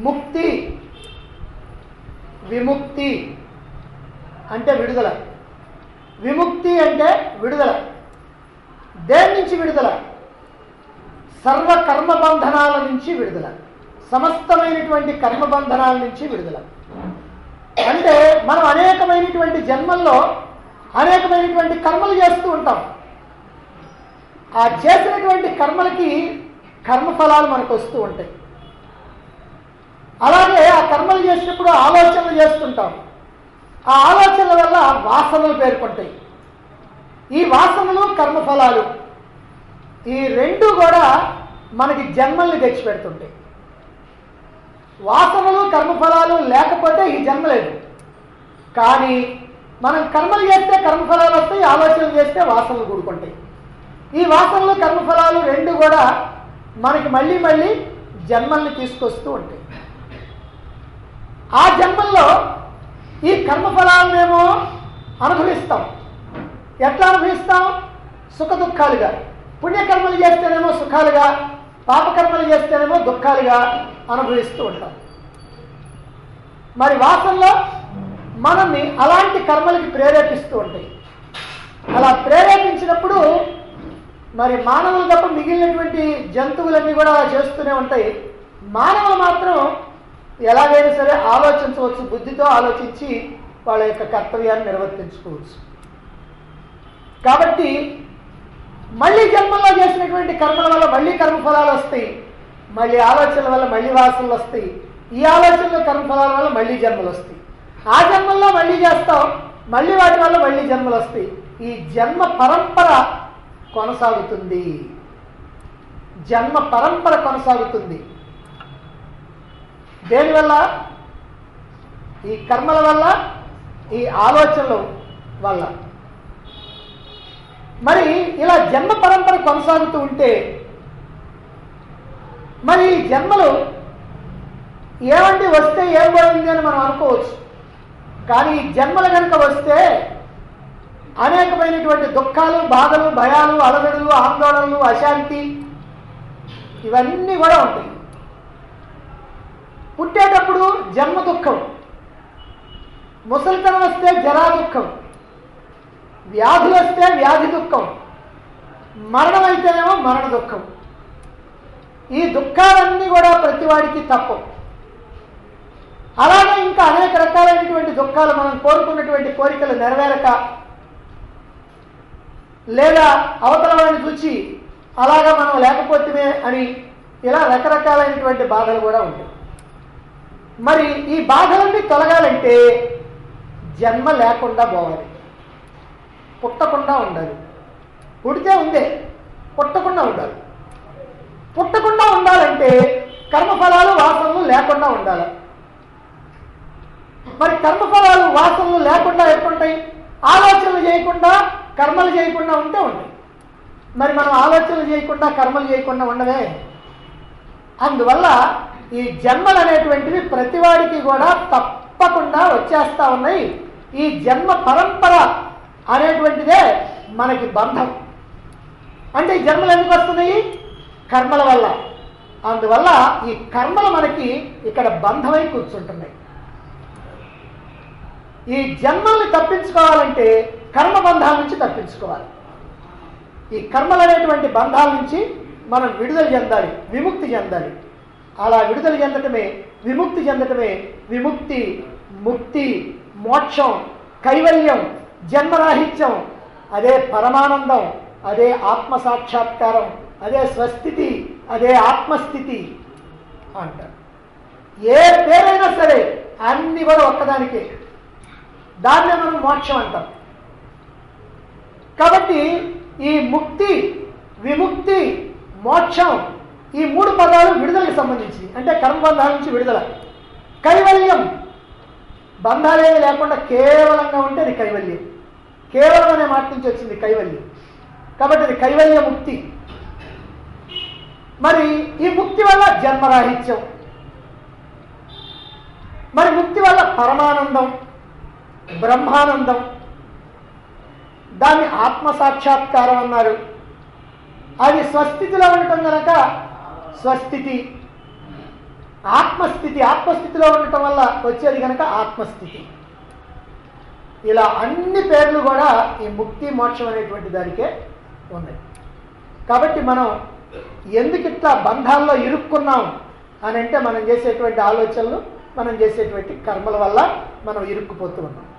ముక్తి విముక్తి అంటే విడుదల విముక్తి అంటే విడుదల దేని నుంచి విడుదల సర్వ కర్మబంధనాల నుంచి విడుదల సమస్తమైనటువంటి కర్మబంధనాల నుంచి విడుదల అంటే మనం అనేకమైనటువంటి జన్మల్లో అనేకమైనటువంటి కర్మలు చేస్తూ ఉంటాం ఆ చేసినటువంటి కర్మలకి కర్మఫలాలు మనకు వస్తూ ఉంటాయి అలాగే ఆ కర్మలు చేసినప్పుడు ఆలోచనలు చేస్తుంటాం ఆ ఆలోచనల వల్ల వాసనలు పేర్కొంటాయి ఈ వాసనలు కర్మఫలాలు ఈ రెండు కూడా మనకి జన్మల్ని తెచ్చిపెడుతుంటాయి వాసనలు కర్మఫలాలు లేకపోతే ఈ జన్మ లేదు కానీ మనం కర్మలు చేస్తే కర్మఫలాలు వస్తాయి ఆలోచనలు చేస్తే వాసనలు కూడుకుంటాయి ఈ వాసనలు కర్మఫలాలు రెండు కూడా మనకి మళ్ళీ మళ్ళీ జన్మల్ని తీసుకొస్తూ ఉంటాయి ఆ జన్మల్లో ఈ కర్మఫలాలనేమో అనుభవిస్తాం ఎట్లా అనుభవిస్తాం సుఖ దుఃఖాలుగా పుణ్యకర్మలు చేస్తేనేమో సుఖాలుగా పాపకర్మలు చేస్తేనేమో దుఃఖాలుగా అనుభవిస్తూ ఉంటాం మరి వాసనలో మనల్ని అలాంటి కర్మలకి ప్రేరేపిస్తూ ఉంటాయి అలా ప్రేరేపించినప్పుడు మరి మానవులు తప్ప మిగిలినటువంటి జంతువులన్నీ కూడా అలా చేస్తూనే ఉంటాయి మానవులు మాత్రం ఎలాగైనా సరే ఆలోచించవచ్చు బుద్ధితో ఆలోచించి వాళ్ళ యొక్క కర్తవ్యాన్ని నిర్వర్తించుకోవచ్చు కాబట్టి మళ్ళీ జన్మలో చేసినటువంటి కర్మల వల్ల మళ్ళీ కర్మఫలాలు వస్తాయి మళ్ళీ ఆలోచనల వల్ల మళ్ళీ వాసనలు వస్తాయి ఈ ఆలోచనల కర్మఫలాల వల్ల మళ్ళీ జన్మలు వస్తాయి ఆ జన్మల్లో మళ్ళీ చేస్తాం మళ్ళీ వాటి వల్ల మళ్ళీ జన్మలు వస్తాయి ఈ జన్మ పరంపర కొనసాగుతుంది జన్మ పరంపర కొనసాగుతుంది దేనివల్ల ఈ కర్మల వల్ల ఈ ఆలోచనల వల్ల మరి ఇలా జన్మ పరంపర కొనసాగుతూ ఉంటే మరి ఈ జన్మలు ఏమండి వస్తే ఏం పోయింది అని మనం అనుకోవచ్చు కానీ ఈ జన్మలు కనుక వస్తే అనేకమైనటువంటి దుఃఖాలు బాధలు భయాలు అలగడులు ఆందోళనలు అశాంతి ఇవన్నీ కూడా ఉంటాయి పుట్టేటప్పుడు జన్మ దుఃఖం ముసలితనం వస్తే జరా దుఃఖం వ్యాధులు వస్తే వ్యాధి దుఃఖం మరణం అయితేనేమో మరణ దుఃఖం ఈ దుఃఖాలన్నీ కూడా ప్రతి వాడికి తప్పవు అలాగే ఇంకా అనేక రకాలైనటువంటి దుఃఖాలు మనం కోరుకున్నటువంటి కోరికలు నెరవేరక లేదా అవతల వాడిని చూచి అలాగా మనం లేకపోతే అని ఇలా రకరకాలైనటువంటి బాధలు కూడా ఉంటాయి మరి ఈ బాధలన్నీ తొలగాలంటే జన్మ లేకుండా పోవాలి పుట్టకుండా ఉండాలి పుడితే ఉందే పుట్టకుండా ఉండాలి పుట్టకుండా ఉండాలంటే కర్మఫలాలు వాసనలు లేకుండా ఉండాలి మరి కర్మఫలాలు వాసనలు లేకుండా ఎప్పుడుంటాయి ఆలోచనలు చేయకుండా కర్మలు చేయకుండా ఉంటే ఉంటాయి మరి మనం ఆలోచనలు చేయకుండా కర్మలు చేయకుండా ఉండవే అందువల్ల ఈ జన్మలు అనేటువంటివి ప్రతివాడికి కూడా తప్పకుండా వచ్చేస్తా ఉన్నాయి ఈ జన్మ పరంపర అనేటువంటిదే మనకి బంధం అంటే ఈ జన్మలు ఎందుకు వస్తున్నాయి కర్మల వల్ల అందువల్ల ఈ కర్మలు మనకి ఇక్కడ బంధమై కూర్చుంటున్నాయి ఈ జన్మల్ని తప్పించుకోవాలంటే కర్మ బంధాల నుంచి తప్పించుకోవాలి ఈ కర్మలు అనేటువంటి బంధాల నుంచి మనం విడుదల చెందాలి విముక్తి చెందాలి అలా విడుదల చెందటమే విముక్తి చెందటమే విముక్తి ముక్తి మోక్షం కైవల్యం జన్మరాహిత్యం అదే పరమానందం అదే ఆత్మ సాక్షాత్కారం అదే స్వస్థితి అదే ఆత్మస్థితి అంటారు ఏ పేరైనా సరే అన్ని కూడా ఒక్కదానికే దాన్నే మనం మోక్షం అంటాం కాబట్టి ఈ ముక్తి విముక్తి మోక్షం ఈ మూడు పదాలు విడుదలకు సంబంధించి అంటే కర్మబంధాల నుంచి విడుదల కైవల్యం బంధాలేమి లేకుండా కేవలంగా ఉంటే అది కైవల్యం కేవలం అనే మాట నుంచి వచ్చింది కైవల్యం కాబట్టి అది కైవల్య ముక్తి మరి ఈ ముక్తి వల్ల జన్మరాహిత్యం మరి ముక్తి వల్ల పరమానందం బ్రహ్మానందం దాన్ని ఆత్మ సాక్షాత్కారం అన్నారు అది స్వస్థితిలో ఉండటం కనుక స్వస్థితి ఆత్మస్థితి ఆత్మస్థితిలో ఉండటం వల్ల వచ్చేది కనుక ఆత్మస్థితి ఇలా అన్ని పేర్లు కూడా ఈ ముక్తి మోక్షం అనేటువంటి దానికే ఉన్నాయి కాబట్టి మనం ఎందుకు ఇట్లా బంధాల్లో ఇరుక్కున్నాం అని అంటే మనం చేసేటువంటి ఆలోచనలు మనం చేసేటువంటి కర్మల వల్ల మనం ఇరుక్కుపోతూ ఉన్నాం